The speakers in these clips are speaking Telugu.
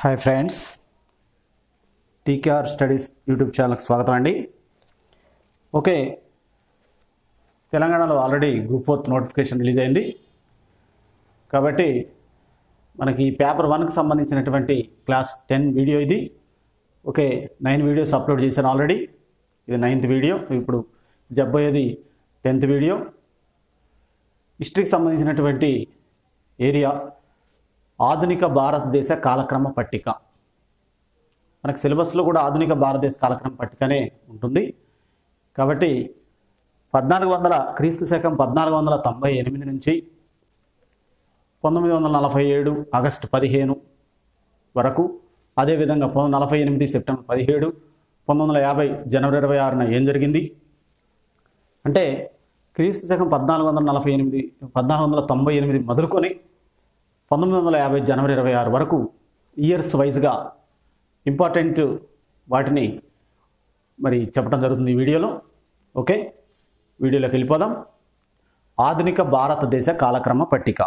hi friends TKR studies YouTube ఛానల్కి స్వాగతం అండి ఓకే తెలంగాణలో already group fourth notification release అయింది కాబట్టి మనకి ఈ పేపర్ వన్కి సంబంధించినటువంటి క్లాస్ టెన్ వీడియో ఇది ఓకే నైన్ వీడియోస్ అప్లోడ్ చేశాను ఆల్రెడీ ఇది నైన్త్ వీడియో ఇప్పుడు జబ్బోయేది టెన్త్ వీడియో హిస్టరీకి సంబంధించినటువంటి ఏరియా ఆధునిక భారతదేశ కాలక్రమ పట్టిక మనకు సిలబస్లో కూడా ఆధునిక భారతదేశ కాలక్రమ పట్టికనే ఉంటుంది కాబట్టి పద్నాలుగు వందల క్రీస్తు శకం పద్నాలుగు వందల తొంభై ఎనిమిది నుంచి పంతొమ్మిది వందల నలభై ఏడు ఆగస్టు పదిహేను వరకు అదేవిధంగా పంతొమ్మిది నలభై ఎనిమిది సెప్టెంబర్ పదిహేడు పంతొమ్మిది వందల యాభై జనవరి ఇరవై ఆరున ఏం జరిగింది అంటే క్రీస్తు శకం పద్నాలుగు వందల నలభై ఎనిమిది పద్నాలుగు వందల తొంభై ఎనిమిది మొదలుకొని పంతొమ్మిది వందల యాభై జనవరి ఇరవై ఆరు వరకు ఇయర్స్ వైజ్గా ఇంపార్టెంట్ వాటిని మరి చెప్పడం జరుగుతుంది ఈ వీడియోలో ఓకే వీడియోలోకి వెళ్ళిపోదాం ఆధునిక భారతదేశ కాలక్రమ పట్టిక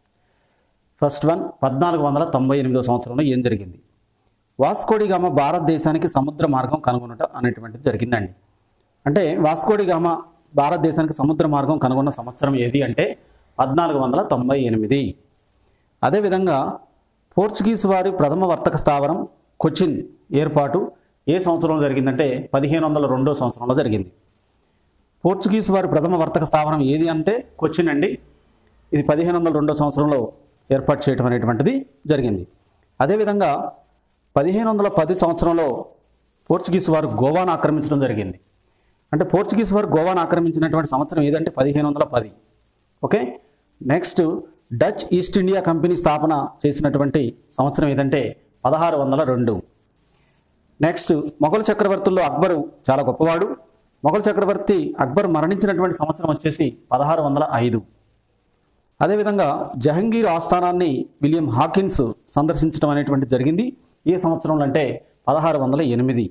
ఫస్ట్ వన్ పద్నాలుగు వందల తొంభై ఎనిమిదో సంవత్సరంలో ఏం జరిగింది వాస్కోడిగామ భారతదేశానికి సముద్ర మార్గం కనుగొనట అనేటువంటిది జరిగిందండి అంటే వాస్కోడిగామ భారతదేశానికి సముద్ర మార్గం కనుగొన్న సంవత్సరం ఏది అంటే పద్నాలుగు వందల తొంభై ఎనిమిది అదేవిధంగా పోర్చుగీస్ వారి ప్రథమ వర్తక స్థావరం కొచ్చిన్ ఏర్పాటు ఏ సంవత్సరంలో జరిగిందంటే పదిహేను వందల రెండో సంవత్సరంలో జరిగింది పోర్చుగీస్ వారి ప్రథమ వర్తక స్థావరం ఏది అంటే కొచ్చిన్ అండి ఇది పదిహేను వందల రెండో సంవత్సరంలో ఏర్పాటు చేయడం అనేటువంటిది జరిగింది అదేవిధంగా పదిహేను వందల పది సంవత్సరంలో పోర్చుగీస్ వారు గోవాను ఆక్రమించడం జరిగింది అంటే పోర్చుగీస్ వారు గోవాను ఆక్రమించినటువంటి సంవత్సరం ఏదంటే పదిహేను వందల పది okay next Dutch East India Company స్థాపన చేసినటువంటి సంవత్సరం ఏదంటే పదహారు వందల రెండు నెక్స్ట్ మొఘల్ చక్రవర్తుల్లో అక్బరు చాలా గొప్పవాడు మొఘల్ చక్రవర్తి అక్బర్ మరణించినటువంటి సంవత్సరం వచ్చేసి పదహారు వందల ఐదు అదేవిధంగా జహంగీర్ ఆస్థానాన్ని విలియం హాకిన్స్ సందర్శించడం అనేటువంటి జరిగింది ఏ సంవత్సరంలో అంటే పదహారు వందల ఎనిమిది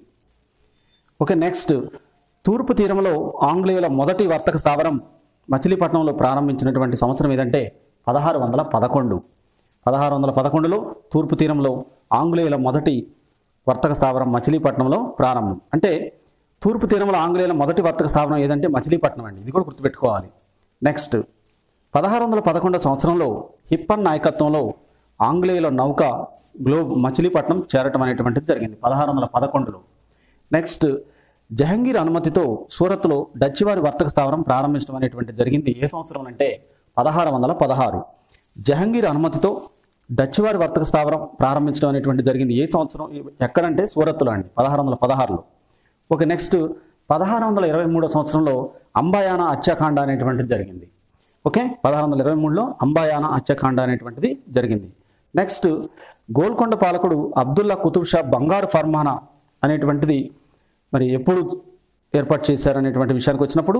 ఓకే నెక్స్ట్ తూర్పు తీరంలో ఆంగ్లేయుల మొదటి వర్తక స్థావరం మచిలీపట్నంలో ప్రారంభించినటువంటి సంవత్సరం ఏదంటే పదహారు వందల పదకొండు పదహారు వందల పదకొండులో తూర్పు తీరంలో ఆంగ్లేయుల మొదటి వర్తక స్థావరం మచిలీపట్నంలో ప్రారంభం అంటే తూర్పు తీరంలో ఆంగ్లేయుల మొదటి వర్తక స్థావరం ఏదంటే మచిలీపట్నం అండి ఇది కూడా గుర్తుపెట్టుకోవాలి నెక్స్ట్ పదహారు వందల పదకొండవ సంవత్సరంలో హిప్పన్ నాయకత్వంలో ఆంగ్లేయుల నౌక గ్లోబ్ మచిలీపట్నం చేరటం అనేటువంటిది జరిగింది పదహారు వందల పదకొండులో నెక్స్ట్ జహంగీర్ అనుమతితో సూరత్లో డచ్ వారి వర్తక స్థావరం ప్రారంభించడం అనేటువంటి జరిగింది ఏ సంవత్సరం అంటే పదహారు వందల పదహారు జహంగీర్ అనుమతితో డచ్ వారి వర్తక స్థావరం ప్రారంభించడం అనేటువంటి జరిగింది ఏ సంవత్సరం ఎక్కడంటే సూరత్లో అండి పదహారు వందల పదహారులో ఓకే నెక్స్ట్ పదహారు వందల ఇరవై మూడో సంవత్సరంలో అంబాయాన హత్యాకాండ అనేటువంటిది జరిగింది ఓకే పదహారు వందల ఇరవై మూడులో అంబాయాన హత్యాకాండ అనేటువంటిది జరిగింది నెక్స్ట్ గోల్కొండ పాలకుడు అబ్దుల్లా కుతుబ్ షా బంగారు ఫర్మానా అనేటువంటిది మరి ఎప్పుడు ఏర్పాటు చేశారు అనేటువంటి విషయానికి వచ్చినప్పుడు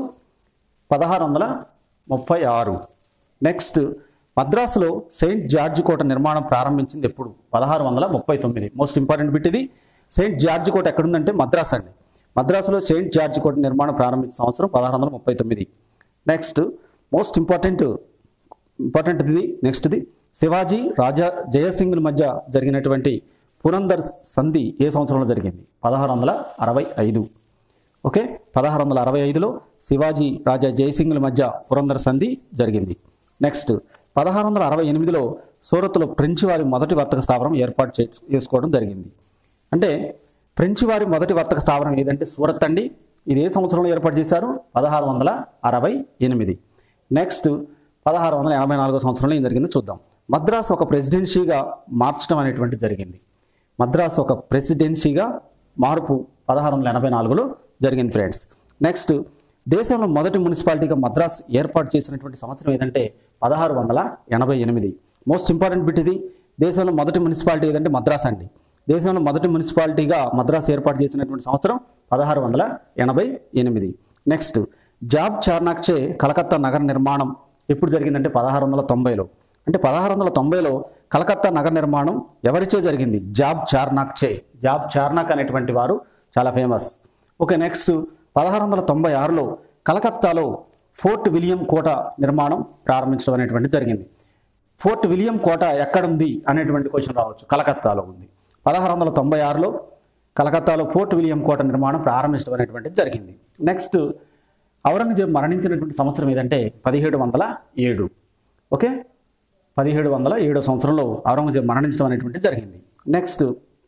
పదహారు వందల ముప్పై ఆరు నెక్స్ట్ మద్రాసులో సెయింట్ జార్జ్ కోట నిర్మాణం ప్రారంభించింది ఎప్పుడు పదహారు వందల ముప్పై తొమ్మిది మోస్ట్ ఇంపార్టెంట్ బిట్ ఇది సెయింట్ జార్జ్ కోట ఎక్కడుందంటే మద్రాస్ అండి మద్రాసులో సెయింట్ జార్జ్ కోట నిర్మాణం ప్రారంభించిన సంవత్సరం పదహారు వందల ముప్పై తొమ్మిది నెక్స్ట్ మోస్ట్ ఇంపార్టెంట్ ఇంపార్టెంట్ ఇది నెక్స్ట్ది శివాజీ రాజా జయసింగ్ల మధ్య జరిగినటువంటి పురందర్ సంధి ఏ సంవత్సరంలో జరిగింది పదహారు వందల అరవై ఐదు ఓకే పదహారు వందల అరవై ఐదులో శివాజీ రాజా జయసింగ్ల మధ్య పురందర్ సంధి జరిగింది నెక్స్ట్ పదహారు వందల అరవై ఎనిమిదిలో సూరత్లో ఫ్రెంచ్ వారి మొదటి వర్తక స్థావరం ఏర్పాటు చే చేసుకోవడం జరిగింది అంటే ఫ్రెంచ్ వారి మొదటి వర్తక స్థావరం ఏదంటే సూరత్ అండి ఇది ఏ సంవత్సరంలో ఏర్పాటు చేశారు పదహారు వందల అరవై ఎనిమిది నెక్స్ట్ పదహారు వందల ఎనభై నాలుగో సంవత్సరంలో ఏం జరిగిందో చూద్దాం మద్రాస్ ఒక ప్రెసిడెన్సీగా మార్చడం అనేటువంటి జరిగింది మద్రాస్ ఒక ప్రెసిడెన్సీగా మార్పు పదహారు వందల ఎనభై నాలుగులో జరిగింది ఫ్రెండ్స్ నెక్స్ట్ దేశంలో మొదటి మున్సిపాలిటీగా మద్రాస్ ఏర్పాటు చేసినటువంటి సంవత్సరం ఏదంటే పదహారు వందల ఎనభై ఎనిమిది మోస్ట్ ఇంపార్టెంట్ బిట్ ఇది దేశంలో మొదటి మున్సిపాలిటీ ఏదంటే మద్రాస్ అండి దేశంలో మొదటి మున్సిపాలిటీగా మద్రాస్ ఏర్పాటు చేసినటువంటి సంవత్సరం పదహారు వందల ఎనభై ఎనిమిది నెక్స్ట్ జాబ్ చార్నాక్చే కలకత్తా నగర నిర్మాణం ఎప్పుడు జరిగిందంటే పదహారు వందల తొంభైలో అంటే పదహారు వందల తొంభైలో కలకత్తా నగర నిర్మాణం ఎవరిచే జరిగింది జాబ్ చార్నాక్ చే జాబ్ చార్నాక్ అనేటువంటి వారు చాలా ఫేమస్ ఓకే నెక్స్ట్ పదహారు వందల తొంభై ఆరులో కలకత్తాలో ఫోర్ట్ విలియం కోట నిర్మాణం ప్రారంభించడం అనేటువంటి జరిగింది ఫోర్ట్ విలియం కోట ఎక్కడుంది అనేటువంటి క్వశ్చన్ రావచ్చు కలకత్తాలో ఉంది పదహారు వందల తొంభై ఆరులో కలకత్తాలో ఫోర్ట్ విలియం కోట నిర్మాణం ప్రారంభించడం అనేటువంటిది జరిగింది నెక్స్ట్ ఔరంగజేబ్ మరణించినటువంటి సంవత్సరం ఏదంటే పదిహేడు వందల ఏడు ఓకే పదిహేడు వందల ఏడో సంవత్సరంలో ఔరంగజేబ్ మరణించడం అనేటువంటిది జరిగింది నెక్స్ట్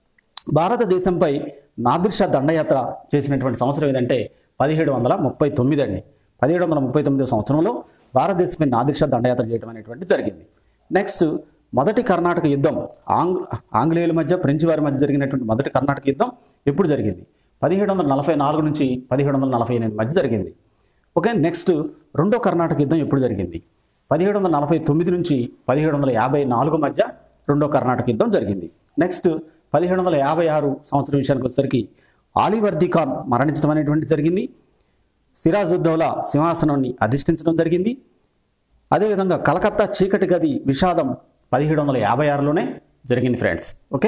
భారతదేశంపై నాదిర్ షా దండయాత్ర చేసినటువంటి సంవత్సరం ఏదంటే పదిహేడు వందల ముప్పై తొమ్మిది అండి పదిహేడు వందల ముప్పై తొమ్మిదో సంవత్సరంలో భారతదేశంపై నాదిర్ షా దండయాత్ర చేయడం అనేటువంటి జరిగింది నెక్స్ట్ మొదటి కర్ణాటక యుద్ధం ఆంగ్ ఆంగ్లేయుల మధ్య ఫ్రెంచ్ వారి మధ్య జరిగినటువంటి మొదటి కర్ణాటక యుద్ధం ఎప్పుడు జరిగింది పదిహేడు వందల నలభై నాలుగు నుంచి పదిహేడు వందల నలభై ఎనిమిది మధ్య జరిగింది ఓకే నెక్స్ట్ రెండో కర్ణాటక యుద్ధం ఎప్పుడు జరిగింది పదిహేడు వందల నలభై తొమ్మిది నుంచి పదిహేడు వందల యాభై నాలుగు మధ్య రెండో కర్ణాటక యుద్ధం జరిగింది నెక్స్ట్ పదిహేడు వందల యాభై ఆరు సంవత్సరం విషయానికి వచ్చేసరికి ఆలివర్ది ఖాన్ మరణించడం అనేటువంటి జరిగింది సిరాజుద్దౌలా సింహాసనాన్ని అధిష్ఠించడం జరిగింది అదేవిధంగా కలకత్తా చీకటి గది విషాదం పదిహేడు వందల యాభై ఆరులోనే జరిగింది ఫ్రెండ్స్ ఓకే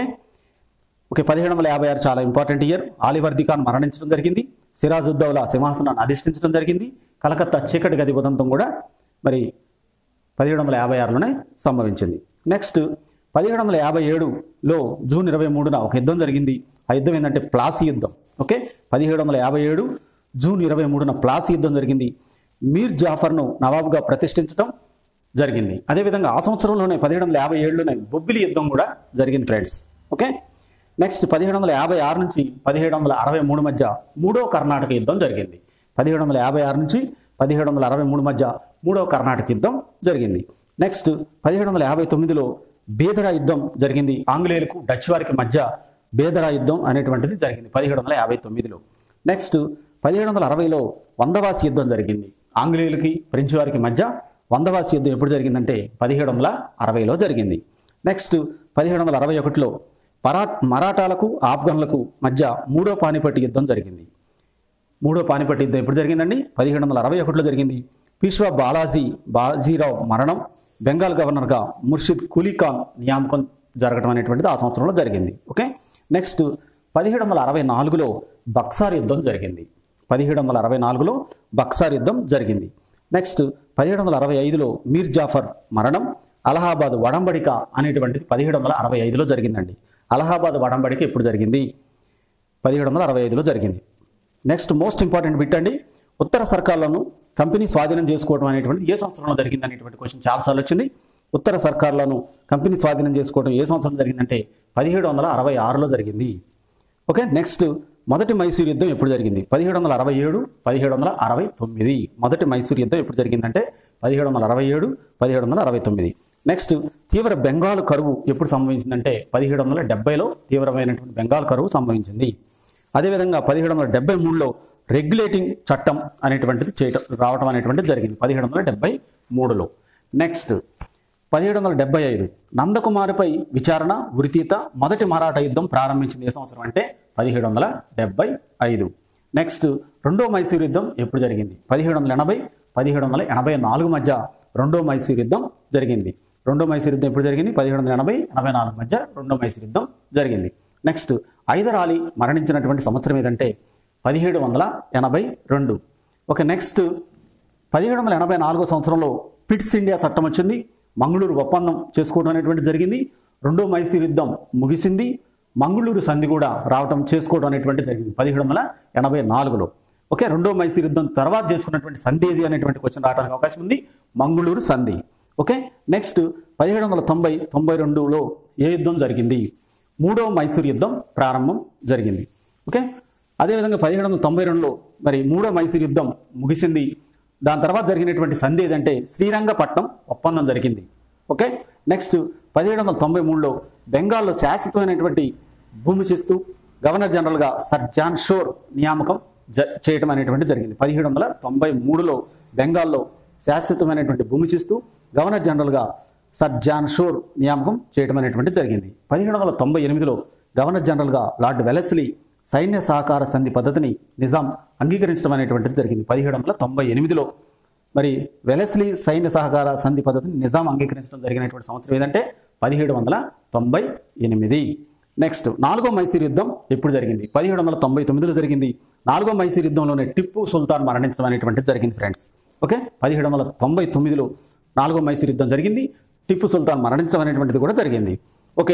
ఓకే పదిహేడు వందల యాభై ఆరు చాలా ఇంపార్టెంట్ ఇయర్ ఆలివర్ది ఖాన్ మరణించడం జరిగింది సిరాజుద్దౌలా సింహాసనాన్ని అధిష్ఠించడం జరిగింది కలకత్తా చీకటి గది ఉదంతం కూడా మరి పదిహేడు వందల యాభై ఆరులోనే సంభవించింది నెక్స్ట్ పదిహేడు వందల యాభై ఏడులో జూన్ ఇరవై మూడున ఒక యుద్ధం జరిగింది ఆ యుద్ధం ఏంటంటే ప్లాసీ యుద్ధం ఓకే పదిహేడు వందల యాభై ఏడు జూన్ ఇరవై మూడున ప్లాసీ యుద్ధం జరిగింది మీర్ జాఫర్ను నవాబుగా ప్రతిష్ఠించడం జరిగింది అదేవిధంగా ఆ సంవత్సరంలోనే పదిహేడు వందల యాభై ఏడులోనే బొబ్బిలి యుద్ధం కూడా జరిగింది ఫ్రెండ్స్ ఓకే నెక్స్ట్ పదిహేడు వందల యాభై ఆరు నుంచి పదిహేడు వందల అరవై మూడు మధ్య మూడో కర్ణాటక యుద్ధం జరిగింది పదిహేడు వందల యాభై ఆరు నుంచి పదిహేడు వందల అరవై మూడు మధ్య మూడో కర్ణాటక యుద్ధం జరిగింది నెక్స్ట్ పదిహేడు వందల యాభై తొమ్మిదిలో బేదరా యుద్ధం జరిగింది ఆంగ్లేయులకు డచ్ వారికి మధ్య బేదరా యుద్ధం అనేటువంటిది జరిగింది పదిహేడు వందల యాభై తొమ్మిదిలో నెక్స్ట్ పదిహేడు వందల అరవైలో వందవాసి యుద్ధం జరిగింది ఆంగ్లేయులకి ఫ్రెంచ్ వారికి మధ్య వందవాసి యుద్ధం ఎప్పుడు జరిగిందంటే పదిహేడు వందల అరవైలో జరిగింది నెక్స్ట్ పదిహేడు వందల అరవై ఒకటిలో పరా మరాఠాలకు ఆఫ్ఘన్లకు మధ్య మూడో పానిపట్టి యుద్ధం జరిగింది మూడో పానిపట్టి యుద్ధం ఎప్పుడు జరిగిందండి పదిహేడు వందల అరవై ఒకటిలో జరిగింది పీష్వా బాలాజీ బాజీరావు మరణం బెంగాల్ గవర్నర్గా ముర్షిద్ కులీఖాన్ నియామకం జరగడం అనేటువంటిది ఆ సంవత్సరంలో జరిగింది ఓకే నెక్స్ట్ పదిహేడు వందల అరవై నాలుగులో బక్సార్ యుద్ధం జరిగింది పదిహేడు వందల అరవై నాలుగులో బక్సార్ యుద్ధం జరిగింది నెక్స్ట్ పదిహేడు వందల అరవై ఐదులో మీర్ జాఫర్ మరణం అలహాబాద్ వడంబడిక అనేటువంటిది పదిహేడు వందల అరవై ఐదులో జరిగిందండి అలహాబాద్ వడంబడిక ఎప్పుడు జరిగింది పదిహేడు వందల అరవై ఐదులో జరిగింది నెక్స్ట్ మోస్ట్ ఇంపార్టెంట్ బిట్ అండి ఉత్తర సర్కార్లను కంపెనీ స్వాధీనం చేసుకోవడం అనేటువంటిది ఏ సంవత్సరంలో జరిగింది అనేటువంటి క్వశ్చన్ చాలాసార్లు వచ్చింది ఉత్తర సర్కార్లను కంపెనీ స్వాధీనం చేసుకోవడం ఏ సంవత్సరం జరిగిందంటే పదిహేడు వందల అరవై ఆరులో జరిగింది ఓకే నెక్స్ట్ మొదటి మైసూర్ యుద్ధం ఎప్పుడు జరిగింది పదిహేడు వందల అరవై ఏడు పదిహేడు వందల అరవై తొమ్మిది మొదటి మైసూర్ యుద్ధం ఎప్పుడు జరిగిందంటే పదిహేడు వందల అరవై ఏడు పదిహేడు వందల అరవై తొమ్మిది నెక్స్ట్ తీవ్ర బెంగాల్ కరువు ఎప్పుడు సంభవించిందంటే పదిహేడు వందల డెబ్బైలో తీవ్రమైనటువంటి బెంగాల్ కరువు సంభవించింది అదేవిధంగా పదిహేడు వందల డెబ్బై మూడులో రెగ్యులేటింగ్ చట్టం అనేటువంటిది చేయటం రావటం అనేటువంటిది జరిగింది పదిహేడు వందల డెబ్బై మూడులో నెక్స్ట్ పదిహేడు వందల డెబ్బై ఐదు నందకుమారిపై విచారణ ఉరితీత మొదటి మరాఠా యుద్ధం ప్రారంభించింది ఏ సంవత్సరం అంటే పదిహేడు వందల డెబ్బై ఐదు నెక్స్ట్ రెండో మైసూర్ యుద్ధం ఎప్పుడు జరిగింది పదిహేడు వందల ఎనభై పదిహేడు వందల ఎనభై నాలుగు మధ్య రెండో మైసూర్ యుద్ధం జరిగింది రెండో మైసూర్ యుద్ధం ఎప్పుడు జరిగింది పదిహేడు వందల ఎనభై ఎనభై నాలుగు మధ్య రెండో మైసూర్ యుద్ధం జరిగింది నెక్స్ట్ ఐదర్ అలీ మరణించినటువంటి సంవత్సరం ఏదంటే పదిహేడు వందల ఎనభై రెండు ఓకే నెక్స్ట్ పదిహేడు వందల ఎనభై నాలుగో సంవత్సరంలో పిట్స్ ఇండియా చట్టం వచ్చింది మంగళూరు ఒప్పందం చేసుకోవడం అనేటువంటి జరిగింది రెండో మైసూర్ యుద్ధం ముగిసింది మంగళూరు సంధి కూడా రావటం చేసుకోవడం అనేటువంటి జరిగింది పదిహేడు వందల ఎనభై నాలుగులో ఓకే రెండో మైసూర్ యుద్ధం తర్వాత చేసుకున్నటువంటి సంధి ఏది అనేటువంటి క్వశ్చన్ రావడానికి అవకాశం ఉంది మంగళూరు సంధి ఓకే నెక్స్ట్ పదిహేడు వందల తొంభై తొంభై రెండులో ఏ యుద్ధం జరిగింది మూడో మైసూర్ యుద్ధం ప్రారంభం జరిగింది ఓకే అదేవిధంగా పదిహేడు వందల తొంభై రెండులో మరి మూడో మైసూర్ యుద్ధం ముగిసింది దాని తర్వాత జరిగినటువంటి సంధి ఏదంటే శ్రీరంగపట్నం ఒప్పందం జరిగింది ఓకే నెక్స్ట్ పదిహేడు వందల తొంభై మూడులో బెంగాల్లో శాశ్వతమైనటువంటి భూమి శిస్తు గవర్నర్ జనరల్గా సర్ జాన్ షోర్ నియామకం జ చేయటం అనేటువంటి జరిగింది పదిహేడు వందల తొంభై మూడులో బెంగాల్లో శాశ్వతమైనటువంటి భూమి శిస్తు గవర్నర్ జనరల్గా సర్ జాన్ షోర్ నియామకం చేయడం అనేటువంటి జరిగింది పదిహేడు వందల తొంభై ఎనిమిదిలో గవర్నర్ జనరల్గా లార్డ్ వెలస్లీ సైన్య సహకార సంధి పద్ధతిని నిజాం అంగీకరించడం అనేటువంటిది జరిగింది పదిహేడు వందల తొంభై ఎనిమిదిలో మరి వెలస్లీ సైన్య సహకార సంధి పద్ధతిని నిజాం అంగీకరించడం జరిగినటువంటి సంవత్సరం ఏదంటే పదిహేడు వందల తొంభై ఎనిమిది నెక్స్ట్ నాలుగో మైసూర్ యుద్ధం ఎప్పుడు జరిగింది పదిహేడు వందల తొంభై తొమ్మిదిలో జరిగింది నాలుగో మైసూర్ యుద్ధంలోనే టిప్పు సుల్తాన్ మరణించడం అనేటువంటిది జరిగింది ఫ్రెండ్స్ ఓకే పదిహేడు వందల తొంభై తొమ్మిదిలో నాలుగో మైసూర్ యుద్ధం జరిగింది టిప్పు సుల్తాన్ మరణించడం అనేటువంటిది కూడా జరిగింది ఓకే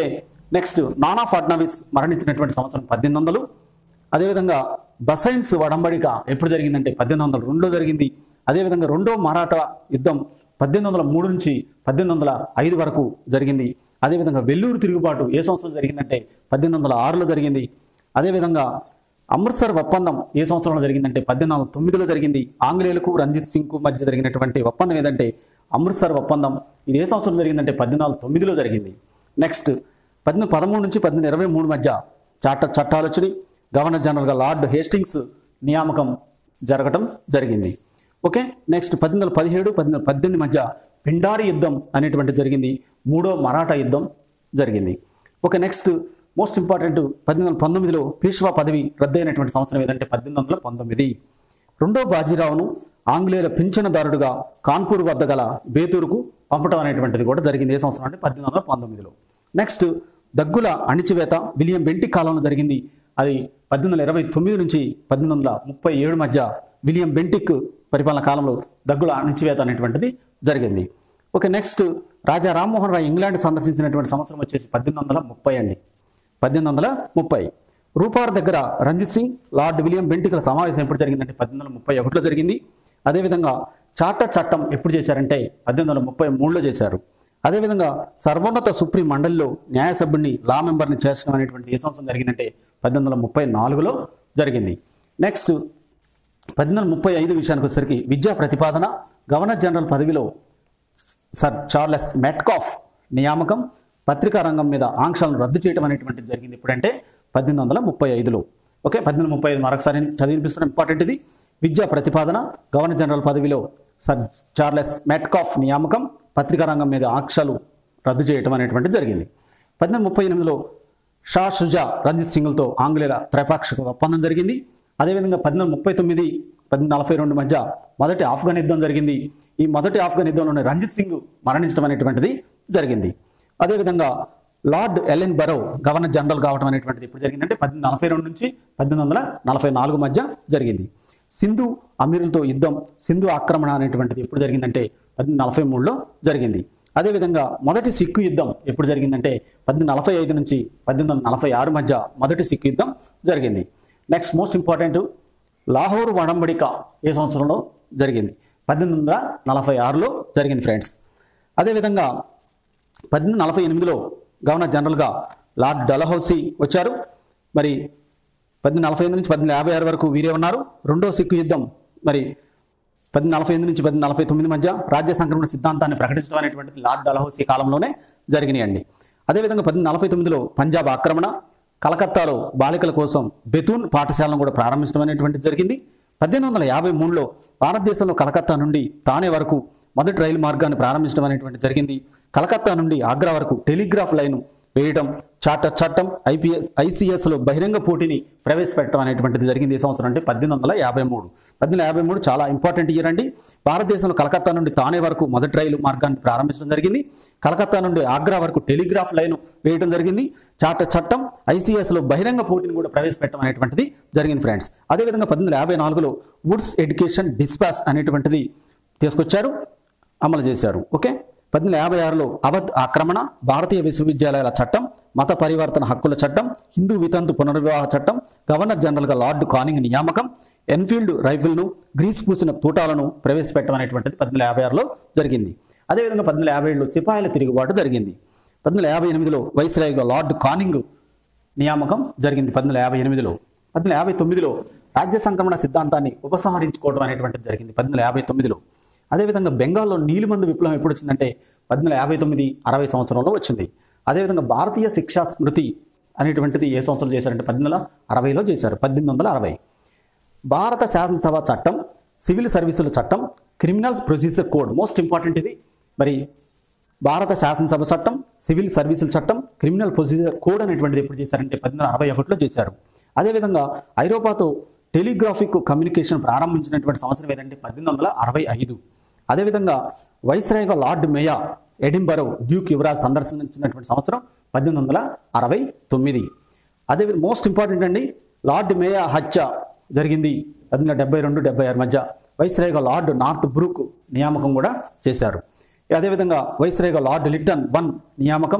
నెక్స్ట్ నానా ఫడ్నవీస్ మరణించినటువంటి సంవత్సరం పద్దెనిమిది వందలు అదేవిధంగా బసైన్స్ వడంబడిక ఎప్పుడు జరిగిందంటే పద్దెనిమిది వందల రెండులో జరిగింది అదేవిధంగా రెండో మరాఠా యుద్ధం పద్దెనిమిది వందల మూడు నుంచి పద్దెనిమిది వందల ఐదు వరకు జరిగింది అదేవిధంగా వెల్లూరు తిరుగుబాటు ఏ సంవత్సరం జరిగిందంటే పద్దెనిమిది వందల ఆరులో జరిగింది అదేవిధంగా అమృత్సర్ ఒప్పందం ఏ సంవత్సరంలో జరిగిందంటే పద్దెనిమిది వందల తొమ్మిదిలో జరిగింది ఆంగ్లేయులకు రంజిత్ సింగ్కు మధ్య జరిగినటువంటి ఒప్పందం ఏదంటే అమృత్సర్ ఒప్పందం ఇది ఏ సంవత్సరం జరిగిందంటే పద్దెనిమిది వందల తొమ్మిదిలో జరిగింది నెక్స్ట్ పద్దెనిమిది పదమూడు నుంచి పద్దెనిమిది ఇరవై మూడు మధ్య చాట చట్టాలు వచ్చినాయి గవర్నర్ జనరల్గా లార్డ్ హేస్టింగ్స్ నియామకం జరగటం జరిగింది ఓకే నెక్స్ట్ పద్దెనిమిది వందల పదిహేడు పద్దెనిమిది పద్దెనిమిది మధ్య పిండారి యుద్ధం అనేటువంటి జరిగింది మూడో మరాఠా యుద్ధం జరిగింది ఓకే నెక్స్ట్ మోస్ట్ ఇంపార్టెంట్ పద్దెనిమిది వందల పంతొమ్మిదిలో పీష్వా పదవి రద్దయినటువంటి సంవత్సరం ఏదంటే పద్దెనిమిది వందల పంతొమ్మిది రెండో బాజీరావును ఆంగ్లేయుల పింఛనదారుడుగా కాన్పూర్ వద్ద గల బేతూరుకు పంపడం అనేటువంటిది కూడా జరిగింది ఏ సంవత్సరం అంటే పద్దెనిమిది వందల పంతొమ్మిదిలో నెక్స్ట్ దగ్గుల అణిచివేత విలియం బెంటి కాలంలో జరిగింది అది పద్దెనిమిది వందల ఇరవై తొమ్మిది నుంచి పద్దెనిమిది వందల ముప్పై ఏడు మధ్య విలియం బెంటిక్ పరిపాలన కాలంలో దగ్గుల అణిచివేత అనేటువంటిది జరిగింది okay next Raja Rammohan Roy England సందర్శించినటువంటి సంవత్సరం వచ్చేసి పద్దెనిమిది వందల ముప్పై అండి పద్దెనిమిది వందల ముప్పై రూపార్ దగ్గర రంజిత్ సింగ్ లార్డ్ విలియం బెంటికల సమావేశం ఎప్పుడు జరిగిందంటే పద్దెనిమిది వందల ముప్పై ఒకటిలో జరిగింది అదేవిధంగా చార్టర్ చట్టం ఎప్పుడు చేశారంటే పద్దెనిమిది వందల ముప్పై మూడులో చేశారు అదేవిధంగా సర్వోన్నత సుప్రీం మండలిలో న్యాయ సభ్యుడిని లా మెంబర్ని చేర్చడం అనేటువంటి ఏ సంవత్సరం జరిగిందంటే పద్దెనిమిది వందల ముప్పై నాలుగులో జరిగింది నెక్స్ట్ పద్దెనిమిది వందల ముప్పై ఐదు విషయానికి వచ్చేసరికి విద్యా ప్రతిపాదన గవర్నర్ జనరల్ పదవిలో సర్ చార్లెస్ మెట్కాఫ్ నియామకం పత్రికా రంగం మీద ఆంక్షలను రద్దు చేయడం అనేటువంటిది జరిగింది ఇప్పుడంటే పద్దెనిమిది వందల ముప్పై ఐదులో ఓకే పద్దెనిమిది ముప్పై ఐదు మరొకసారి చదివినిపిస్తున్న ఇంపార్టెంట్ ఇది విద్యా ప్రతిపాదన గవర్నర్ జనరల్ పదవిలో సర్ చార్లెస్ మెట్కాఫ్ నియామకం పత్రికా రంగం మీద ఆంక్షలు రద్దు చేయడం అనేటువంటిది జరిగింది పద్దెనిమిది ముప్పై ఎనిమిదిలో షా షుజా రంజిత్ సింగ్లతో ఆంగ్లేయుల త్రైపాక్షిక ఒప్పందం జరిగింది అదేవిధంగా పద్దెనిమిది ముప్పై తొమ్మిది పద్దెనిమిది నలభై రెండు మధ్య మొదటి ఆఫ్ఘన్ యుద్ధం జరిగింది ఈ మొదటి ఆఫ్ఘన్ యుద్ధంలోనే రంజిత్ సింగ్ మరణించడం అనేటువంటిది జరిగింది అదేవిధంగా lord Ellenborough governor general కావడం అనేటువంటిది ఇప్పుడు జరిగిందంటే పద్దెనిమిది నలభై రెండు నుంచి పద్దెనిమిది వందల నలభై నాలుగు మధ్య జరిగింది సింధు అమీరులతో యుద్ధం సింధు ఆక్రమణ అనేటువంటిది ఎప్పుడు జరిగిందంటే పద్దెనిమిది నలభై మూడులో జరిగింది అదేవిధంగా మొదటి సిక్కు యుద్ధం ఎప్పుడు జరిగిందంటే పద్దెనిమిది నలభై ఐదు నుంచి పద్దెనిమిది వందల నలభై ఆరు మధ్య మొదటి సిక్కు యుద్ధం జరిగింది నెక్స్ట్ మోస్ట్ ఇంపార్టెంట్ లాహోర్ వడంబడిక ఏ సంవత్సరంలో జరిగింది పద్దెనిమిది వందల నలభై ఆరులో జరిగింది ఫ్రెండ్స్ అదేవిధంగా పద్దెనిమిది నలభై ఎనిమిదిలో గవర్నర్ జనరల్గా లార్డ్ డలహౌసీ వచ్చారు మరి పద్దెనిమిది నలభై ఎనిమిది నుంచి పద్దెనిమిది యాభై ఆరు వరకు వీరే ఉన్నారు రెండో సిక్కు యుద్ధం మరి పద్దెనిమిది నలభై ఎనిమిది నుంచి పద్దెనిమిది నలభై తొమ్మిది మధ్య రాజ్య సంక్రమణ సిద్ధాంతాన్ని ప్రకటించడం అనేటువంటిది లార్డ్ డలహౌసీ కాలంలోనే జరిగినాయండి అదేవిధంగా పద్దెనిమిది నలభై తొమ్మిదిలో పంజాబ్ ఆక్రమణ కలకత్తాలో బాలికల కోసం బెతూన్ పాఠశాలను కూడా ప్రారంభించడం అనేటువంటిది జరిగింది పద్దెనిమిది వందల యాభై మూడులో భారతదేశంలో కలకత్తా నుండి తానే వరకు మొదటి రైలు మార్గాన్ని ప్రారంభించడం అనేటువంటి జరిగింది కలకత్తా నుండి ఆగ్రా వరకు టెలిగ్రాఫ్ లైన్ వేయడం చార్టర్ చట్టం ఐపీఎస్ ఐసీఎస్లో బహిరంగ పోటీని ప్రవేశపెట్టడం అనేటువంటిది జరిగింది ఈ సంవత్సరం అంటే పద్దెనిమిది వందల యాభై మూడు పద్దెనిమిది యాభై మూడు చాలా ఇంపార్టెంట్ ఇయర్ అండి భారతదేశంలో కలకత్తా నుండి తానే వరకు మొదటి రైలు మార్గాన్ని ప్రారంభించడం జరిగింది కలకత్తా నుండి ఆగ్రా వరకు టెలిగ్రాఫ్ లైన్ వేయడం జరిగింది చార్టర్ చట్టం ఐసీఎస్లో బహిరంగ పోటీని కూడా ప్రవేశపెట్టడం అనేటువంటిది జరిగింది ఫ్రెండ్స్ అదేవిధంగా పద్దెనిమిది యాభై నాలుగులో వుడ్స్ ఎడ్యుకేషన్ డిస్పాస్ అనేటువంటిది తీసుకొచ్చారు అమలు చేశారు ఓకే పద్దెనిమిది యాభై ఆరులో అవధ్ ఆక్రమణ భారతీయ విశ్వవిద్యాలయాల చట్టం మత పరివర్తన హక్కుల చట్టం హిందూ వితంతు పునర్వివాహ చట్టం గవర్నర్ జనరల్గా లార్డ్ కానింగ్ నియామకం ఎన్ఫీల్డ్ రైఫిల్ను గ్రీస్ పూసిన తూటాలను ప్రవేశపెట్టడం అనేటువంటిది పద్దెనిమిది యాభై ఆరులో జరిగింది అదేవిధంగా పద్దెనిమిది యాభై ఏడులో సిపాయిల తిరుగుబాటు జరిగింది పద్దెనిమిది యాభై ఎనిమిదిలో వైస్రాయ్గా లార్డ్ కానింగ్ నియామకం జరిగింది పద్దెనిమిది యాభై ఎనిమిదిలో పద్దెనిమిది యాభై తొమ్మిదిలో రాజ్య సంక్రమణ సిద్ధాంతాన్ని ఉపసంహరించుకోవడం అనేటువంటిది జరిగింది పద్దెనిమిది యాభై తొమ్మిదిలో అదేవిధంగా బెంగాల్లో నీలిమందు విప్లవం ఎప్పుడు వచ్చిందంటే పద్దెనిమిది యాభై తొమ్మిది అరవై సంవత్సరంలో వచ్చింది అదేవిధంగా భారతీయ శిక్షా స్మృతి అనేటువంటిది ఏ సంవత్సరం చేశారంటే పద్దెనిమిది వందల అరవైలో చేశారు పద్దెనిమిది వందల అరవై భారత శాసనసభ చట్టం సివిల్ సర్వీసుల చట్టం criminals procedure code most important ఇది మరి భారత శాసనసభ చట్టం సివిల్ సర్వీసుల చట్టం క్రిమినల్ ప్రొసీజర్ కోడ్ అనేటువంటిది ఎప్పుడు చేశారంటే పద్దెనిమిది వందల అరవై ఒకటిలో చేశారు అదేవిధంగా ఐరోపాతో టెలిగ్రాఫిక్ కమ్యూనికేషన్ ప్రారంభించినటువంటి సంవత్సరం ఏదంటే పద్దెనిమిది వందల అరవై ఐదు అదేవిధంగా వైస్రాయ్గా లార్డ్ మేయా ఎడింబరో డ్యూక్ యువరాజ్ సందర్శించినటువంటి సంవత్సరం పద్దెనిమిది వందల అరవై తొమ్మిది అదే మోస్ట్ ఇంపార్టెంట్ అండి లార్డ్ మేయా హత్య జరిగింది పద్దెనిమిది డెబ్బై రెండు డెబ్బై ఆరు మధ్య వైస్రాయ్గా లార్డ్ నార్త్ బ్రూక్ నియామకం కూడా చేశారు అదేవిధంగా వైస్రాయ్గా లార్డ్ లిట్టన్ వన్ నియామకం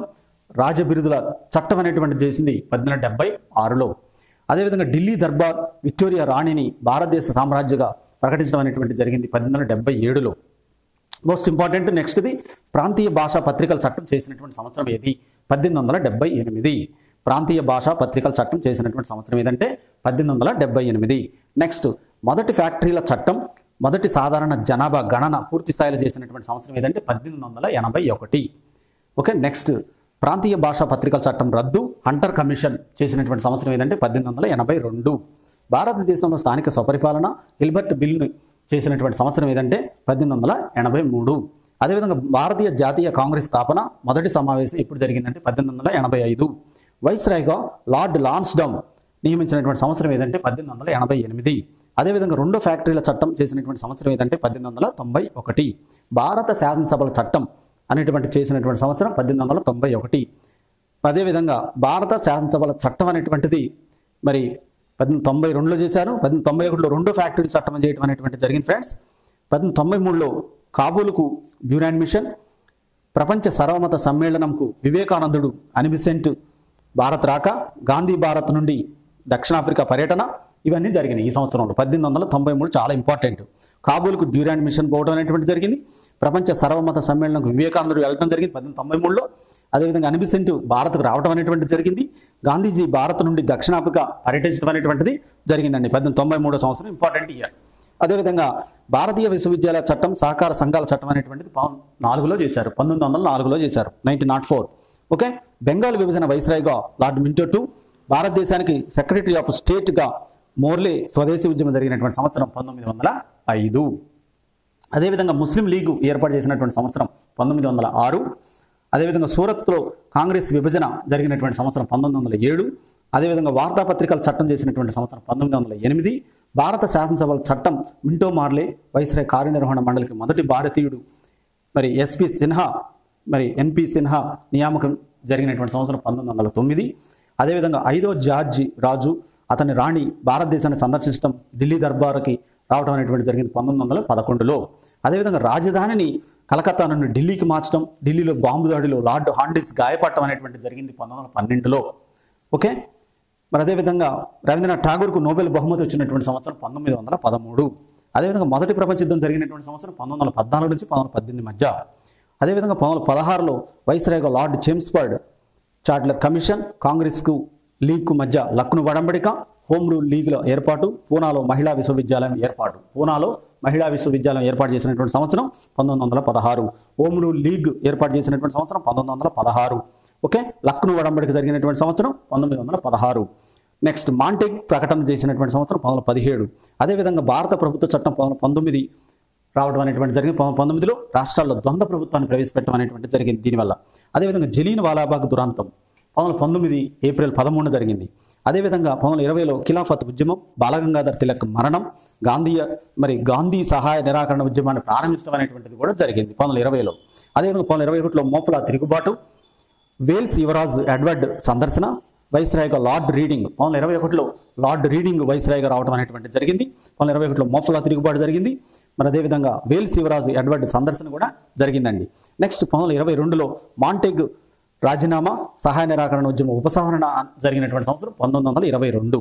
రాజబిరుదుల చట్టం అనేటువంటిది చేసింది పద్దెనిమిది వందల డెబ్బై ఆరులో అదేవిధంగా ఢిల్లీ దర్బార్ విక్టోరియా రాణిని భారతదేశ సామ్రాజ్యగా ప్రకటించడం అనేటువంటి జరిగింది పద్దెనిమిది వందల డెబ్బై ఏడులో మోస్ట్ ఇంపార్టెంట్ నెక్స్ట్ది ప్రాంతీయ భాషా పత్రికల చట్టం చేసినటువంటి సంవత్సరం ఏది పద్దెనిమిది వందల డెబ్బై ఎనిమిది ప్రాంతీయ భాషా పత్రికల చట్టం చేసినటువంటి సంవత్సరం ఏదంటే పద్దెనిమిది వందల డెబ్బై ఎనిమిది నెక్స్ట్ మొదటి ఫ్యాక్టరీల చట్టం మొదటి సాధారణ జనాభా గణన పూర్తి స్థాయిలో చేసినటువంటి సంవత్సరం ఏదంటే పద్దెనిమిది వందల ఎనభై ఒకటి ఓకే నెక్స్ట్ ప్రాంతీయ భాషా పత్రికల చట్టం రద్దు హంటర్ కమిషన్ చేసినటువంటి సంవత్సరం ఏదంటే పద్దెనిమిది వందల ఎనభై రెండు భారతదేశంలో స్థానిక స్వపరిపాలన హిల్బర్ట్ బిల్ను చేసినటువంటి సంవత్సరం ఏదంటే పద్దెనిమిది వందల ఎనభై మూడు అదేవిధంగా భారతీయ జాతీయ కాంగ్రెస్ స్థాపన మొదటి సమావేశం ఎప్పుడు జరిగిందంటే పద్దెనిమిది వందల ఎనభై ఐదు వైస్రాయ్గా లార్డ్ లాన్స్డౌన్ నియమించినటువంటి సంవత్సరం ఏదంటే పద్దెనిమిది వందల ఎనభై ఎనిమిది అదేవిధంగా రెండో ఫ్యాక్టరీల చట్టం చేసినటువంటి సంవత్సరం ఏదంటే పద్దెనిమిది వందల తొంభై ఒకటి భారత శాసనసభల చట్టం అనేటువంటి చేసినటువంటి సంవత్సరం పద్దెనిమిది వందల తొంభై ఒకటి అదేవిధంగా భారత శాసనసభల చట్టం అనేటువంటిది మరి పద్దెనిమిది తొంభై రెండులో చేశారు పద్దెనిమిది తొంభై ఒకటిలో రెండో ఫ్యాక్టరీ చట్టం చేయడం అనేటువంటి జరిగింది ఫ్రెండ్స్ పద్దెనిమిది తొంభై మూడులో కాబూలుకు డ్యూరాన్ మిషన్ ప్రపంచ సర్వమత సమ్మేళనంకు వివేకానందుడు అనిబిసెంట్ భారత్ రాక గాంధీ భారత్ నుండి దక్షిణాఫ్రికా పర్యటన ఇవన్నీ జరిగినాయి ఈ సంవత్సరంలో పద్దెనిమిది వందల తొంభై మూడు చాలా ఇంపార్టెంట్ కాబూల్కు డ్యూరాండ్ మిషన్ పోవడం అనేటువంటి జరిగింది ప్రపంచ సర్వమత సమ్మేళనంకు వివేకానందుడు వెళ్ళడం జరిగింది పద్దెనిమిది తొంభై మూడులో అదేవిధంగా అనిబిసెంట్ భారత్కు రావడం అనేటువంటి జరిగింది గాంధీజీ భారత్ నుండి దక్షిణాఫ్రికా పర్యటించడం అనేటువంటిది జరిగిందండి పద్దెనిమిది తొంభై మూడో సంవత్సరం ఇంపార్టెంట్ ఇయర్ అదేవిధంగా భారతీయ విశ్వవిద్యాలయ చట్టం సహకార సంఘాల చట్టం అనేటువంటిది పౌ- నాలుగులో చేశారు పంతొమ్మిది వందల నాలుగులో చేశారు nineteen naught four okay Bengal విభజన వైస్రాయ్గా లార్డ్ మింటో టూ భారతదేశానికి సెక్రటరీ ఆఫ్ స్టేట్గా మోర్లే స్వదేశీ ఉద్యమం జరిగినటువంటి సంవత్సరం పంతొమ్మిది వందల ఐదు అదేవిధంగా ముస్లిం లీగ్ ఏర్పాటు చేసినటువంటి సంవత్సరం పంతొమ్మిది వందల ఆరు అదేవిధంగా సూరత్లో కాంగ్రెస్ విభజన జరిగినటువంటి సంవత్సరం పంతొమ్మిది వందల ఏడు అదేవిధంగా వార్తాపత్రికల చట్టం చేసినటువంటి సంవత్సరం పంతొమ్మిది వందల ఎనిమిది భారత శాసనసభల చట్టం మింటో మార్లే వైస్రాయ్ కార్యనిర్వహణ మండలికి మొదటి భారతీయుడు మరి ఎస్పి సిన్హా మరి ఎన్పి సిన్హా నియామకం జరిగినటువంటి సంవత్సరం పంతొమ్మిది వందల తొమ్మిది అదేవిధంగా ఐదో జార్జి రాజు అతని రాణి భారతదేశాన్ని సందర్శించడం ఢిల్లీ దర్బార్కి రావడం అనేటువంటి జరిగింది పంతొమ్మిది వందల పదకొండులో అదేవిధంగా రాజధానిని కలకత్తా నుండి ఢిల్లీకి మార్చడం ఢిల్లీలో బాంబు దాడిలో లార్డ్ హాండిస్ గాయపడటం అనేటువంటి జరిగింది పంతొమ్మిది వందల పన్నెండులో ఓకే మరి అదేవిధంగా రవీంద్రనాథ్ ఠాగూర్కు నోబెల్ బహుమతి వచ్చినటువంటి సంవత్సరం పంతొమ్మిది వందల పదమూడు అదేవిధంగా మొదటి ప్రపంచ యుద్ధం జరిగినటువంటి సంవత్సరం పంతొమ్మిది వందల పద్నాలుగు నుంచి పంతొమ్మిది వందల పద్దెనిమిది మధ్య అదేవిధంగా పంతొమ్మిది వందల పదహారులో వైస్రాయ్గా లార్డ్ చేమ్స్బర్డ్ చార్టర్ కమిషన్ కాంగ్రెస్కు లీగ్కు మధ్య లక్నో వడంబడిక హోమ్ రూల్ లీగ్ల ఏర్పాటు పూనాలో మహిళా విశ్వవిద్యాలయం ఏర్పాటు పూనాలో మహిళా విశ్వవిద్యాలయం ఏర్పాటు చేసినటువంటి సంవత్సరం పంతొమ్మిది వందల పదహారు హోమ్ రూల్ లీగ్ ఏర్పాటు చేసినటువంటి సంవత్సరం పంతొమ్మిది వందల పదహారు ఓకే లక్నో వడంబడిక జరిగినటువంటి సంవత్సరం పంతొమ్మిది వందల పదహారు నెక్స్ట్ మాంటెగ్ ప్రకటన చేసినటువంటి సంవత్సరం పంతొమ్మిది వందల పదిహేడు అదేవిధంగా భారత ప్రభుత్వ చట్టం పంతొమ్మిది వందల పంతొమ్మిది రావడం అనేటువంటి జరిగింది పంతొమ్మిది పంతొమ్మిదిలో రాష్ట్రాల్లో ద్వంద్వ ప్రభుత్వాన్ని ప్రవేశపెట్టడం అనేటువంటి జరిగింది దీనివల్ల అదేవిధంగా జలీన్ వాలాబాగ్ దురాంతం పంతొమ్మిది పంతొమ్మిది ఏప్రిల్ పదమూడు జరిగింది అదేవిధంగా పంతొమ్మిది ఇరవైలో ఖిలాఫత్ ఉద్యమం బాలగంగాధర్ తిలక్ మరణం గాంధీయ మరి గాంధీ సహాయ నిరాకరణ ఉద్యమాన్ని ప్రారంభించడం అనేటువంటిది కూడా జరిగింది పంతొమ్మిది ఇరవైలో అదేవిధంగా పంతొమ్మిది ఇరవై ఒకటిలో మోఫ్లా తిరుగుబాటు వేల్స్ యువరాజ్ ఎడ్వర్డ్ సందర్శన వైస్రాయ్గా లార్డ్ రీడింగ్ పంతొమ్మిది ఇరవై ఒకటిలో లార్డ్ రీడింగ్ వైస్రాయ్గా రావడం అనేటువంటి జరిగింది పంతొమ్మిది ఇరవై ఒకటిలో మోఫ్లా తిరుగుబాటు జరిగింది మరి అదేవిధంగా వేల్స్ యువరాజు ఎడ్వర్డ్ సందర్శన కూడా జరిగిందండి నెక్స్ట్ పంతొమ్మిది ఇరవై రెండులో మాంటెగ్ రాజీనామా సహాయ నిరాకరణ ఉద్యమం ఉపసంహరణ జరిగినటువంటి సంవత్సరం పంతొమ్మిది వందల ఇరవై రెండు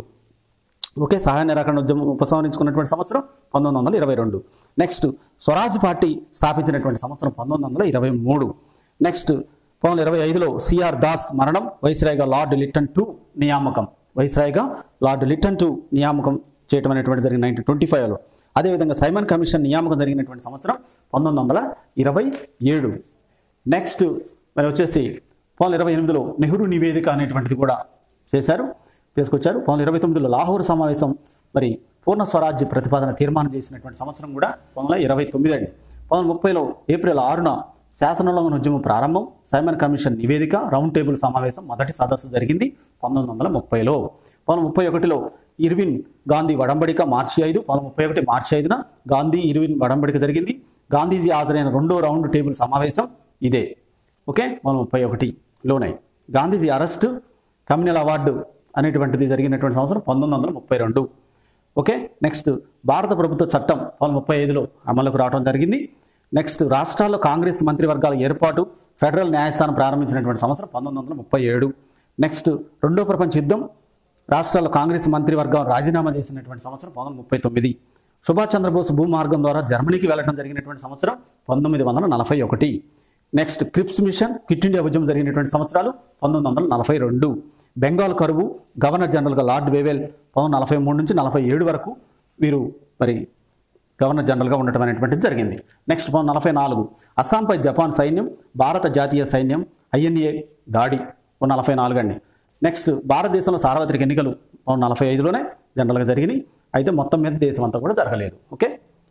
ఓకే సహాయ నిరాకరణ ఉద్యమం ఉపసంహరించుకున్నటువంటి సంవత్సరం పంతొమ్మిది వందల ఇరవై రెండు నెక్స్ట్ స్వరాజ్ పార్టీ స్థాపించినటువంటి సంవత్సరం పంతొమ్మిది వందల ఇరవై మూడు నెక్స్ట్ పంతొమ్మిది ఇరవై ఐదులో సిఆర్ దాస్ మరణం వైస్రాయ్గా లార్డ్ లిట్టన్ టూ నియామకం వైస్రాయ్గా లార్డ్ లిట్టన్ టూ నియామకం చేయడం అనేటువంటి జరిగింది నైన్టీన్ ట్వంటీ ఫైవ్లో అదేవిధంగా సైమన్ కమిషన్ నియామకం జరిగినటువంటి సంవత్సరం పంతొమ్మిది వందల ఇరవై ఏడు నెక్స్ట్ మరి వచ్చేసి పంతొమ్మిది ఇరవై ఎనిమిదిలో నెహ్రూ నివేదిక అనేటువంటిది కూడా చేశారు తీసుకొచ్చారు పంతొమ్మిది ఇరవై తొమ్మిదిలో లాహోర్ సమావేశం మరి పూర్ణ స్వరాజ్య ప్రతిపాదన తీర్మానం చేసినటువంటి సంవత్సరం కూడా పంతొమ్మిది వందల ఇరవై తొమ్మిది అండి పంతొమ్మిది ముప్పైలో ఏప్రిల్ ఆరున శాసనోల్లంఘన ఉద్యమం ప్రారంభం సైమన్ కమిషన్ నివేదిక రౌండ్ టేబుల్ సమావేశం మొదటి సదస్సు జరిగింది పంతొమ్మిది వందల ముప్పైలో పంతొమ్మిది ముప్పై ఒకటిలో ఇర్విన్ గాంధీ వడంబడిక మార్చి ఐదు పంతొమ్మిది ముప్పై ఒకటి మార్చి ఐదున గాంధీ ఇర్విన్ వడంబడిక జరిగింది గాంధీజీ హాజరైన రెండో రౌండ్ టేబుల్ సమావేశం ఇదే ఓకే మనం ముప్పై ఒకటిలోనే గాంధీజీ అరెస్ట్ కమ్యూనల్ అవార్డు అనేటువంటిది జరిగినటువంటి సంవత్సరం పంతొమ్మిది వందల ముప్పై రెండు ఓకే నెక్స్ట్ భారత ప్రభుత్వ చట్టం పంతొమ్మిది ముప్పై ఐదులో అమలుకు రావడం జరిగింది నెక్స్ట్ రాష్ట్రాల్లో కాంగ్రెస్ మంత్రివర్గాల ఏర్పాటు ఫెడరల్ న్యాయస్థానం ప్రారంభించినటువంటి సంవత్సరం పంతొమ్మిది వందల ముప్పై ఏడు నెక్స్ట్ రెండో ప్రపంచ యుద్ధం రాష్ట్రాల్లో కాంగ్రెస్ మంత్రివర్గం రాజీనామా చేసినటువంటి సంవత్సరం పంతొమ్మిది ముప్పై తొమ్మిది సుభాష్ చంద్రబోస్ భూమార్గం ద్వారా జర్మనీకి వెళ్ళడం జరిగినటువంటి సంవత్సరం పంతొమ్మిది వందల నలభై ఒకటి next Cripps mission quit India ఉద్యమం జరిగినటువంటి సంవత్సరాలు పంతొమ్మిది వందల నలభై రెండు బెంగాల్ కరువు గవర్నర్ జనరల్గా లార్డ్ వేవెల్ పంతొమ్మిది నలభై మూడు నుంచి నలభై ఏడు వరకు వీరు మరి గవర్నర్ జనరల్గా ఉండటం అనేటువంటిది జరిగింది నెక్స్ట్ పంతొమ్మిది నలభై నాలుగు అస్సాంపై జపాన్ సైన్యం భారత జాతీయ సైన్యం ఐఎన్ఏ దాడి పంతొమ్మిది నలభై నాలుగు అండి నెక్స్ట్ భారతదేశంలో సార్వత్రిక ఎన్నికలు పంతొమ్మిది నలభై ఐదులోనే జనరల్గా జరిగినాయి అయితే మొత్తం మీద దేశం అంతా కూడా జరగలేదు ఓకే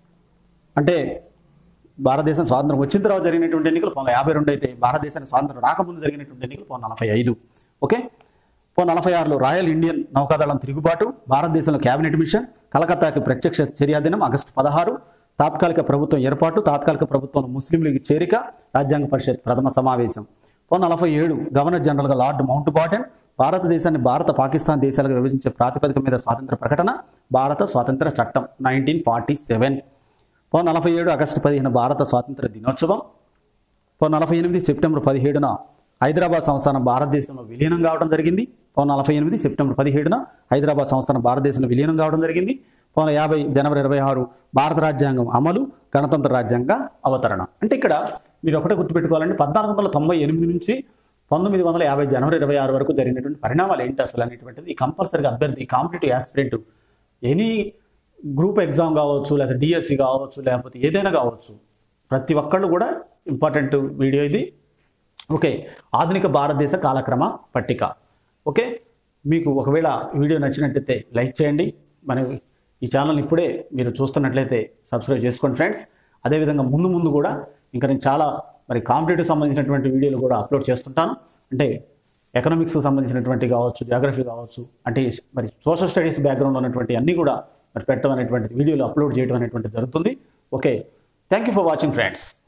అంటే భారతదేశం స్వాతంత్రం వచ్చిన తర్వాత జరిగినటువంటి ఎన్నికలు పంతొమ్మిది యాభై రెండు అయితే భారతదేశానికి స్వాతంత్రం రాకముందు జరిగినటువంటి ఎన్నికలు పంతొమ్మిది నలభై ఐదు ఓకే పంతొమ్మిది నలభై ఆరులో రాయల్ ఇండియన్ నౌకాదళం తిరుగుబాటు భారతదేశంలో కేబినెట్ మిషన్ కలకత్తాకి ప్రత్యక్ష చర్యా దినం ఆగస్టు పదహారు తాత్కాలిక ప్రభుత్వం ఏర్పాటు తాత్కాలిక ప్రభుత్వంలో ముస్లిం లీగ్ చేరిక రాజ్యాంగ పరిషత్ ప్రథమ సమావేశం పంతొమ్మిది నలభై ఏడు గవర్నర్ జనరల్గా లార్డ్ మౌంట్ బాటన్ భారతదేశాన్ని భారత పాకిస్తాన్ దేశాలుగా విభజించే ప్రాతిపదిక మీద స్వాతంత్ర ప్రకటన భారత స్వాతంత్ర చట్టం నైన్టీన్ ఫార్టీ సెవెన్ పంతొమ్మిది నలభై ఏడు ఆగస్టు పదిహేను భారత స్వాతంత్ర దినోత్సవం పంతొమ్మిది నలభై ఎనిమిది సెప్టెంబర్ పదిహేడున హైదరాబాద్ సంస్థానం భారతదేశంలో విలీనం కావడం జరిగింది పంతొమ్మిది నలభై ఎనిమిది సెప్టెంబర్ పదిహేడున హైదరాబాద్ సంస్థానం భారతదేశంలో విలీనం కావడం జరిగింది పంతొమ్మిది యాభై జనవరి ఇరవై ఆరు భారత రాజ్యాంగం అమలు గణతంత్ర రాజ్యాంగ అవతరణ అంటే ఇక్కడ మీరు ఒకటే గుర్తుపెట్టుకోవాలంటే పద్నాలుగు వందల తొంభై ఎనిమిది నుంచి పంతొమ్మిది వందల యాభై జనవరి ఇరవై ఆరు వరకు జరిగినటువంటి పరిణామాలు ఏంటి అసలు అనేటువంటిది కంపల్సరీగా అభ్యర్థి competitive aspirant any group exam కావచ్చు లేకపోతే డిఎస్సి కావచ్చు లేకపోతే ఏదైనా కావచ్చు ప్రతి ఒక్కళ్ళు కూడా ఇంపార్టెంట్ వీడియో ఇది ఓకే ఆధునిక భారతదేశ కాలక్రమ పట్టిక ఓకే మీకు ఒకవేళ ఈ వీడియో నచ్చినట్లయితే లైక్ చేయండి మరి ఈ ఛానల్ ఇప్పుడే మీరు చూస్తున్నట్లయితే సబ్స్క్రైబ్ చేసుకోండి ఫ్రెండ్స్ అదేవిధంగా ముందు ముందు కూడా ఇంకా నేను చాలా మరి కాంపిటేటివ్ సంబంధించినటువంటి వీడియోలు కూడా అప్లోడ్ చేస్తుంటాను అంటే ఎకనామిక్స్ సంబంధించినటువంటి కావచ్చు జాగ్రఫీ కావచ్చు అంటే మరి సోషల్ స్టడీస్ బ్యాక్గ్రౌండ్ ఉన్నటువంటి అన్నీ కూడా మరి పెట్టడం అనేటువంటి వీడియోలు అప్లోడ్ చేయడం అనేటువంటి జరుగుతుంది okay thank you for watching friends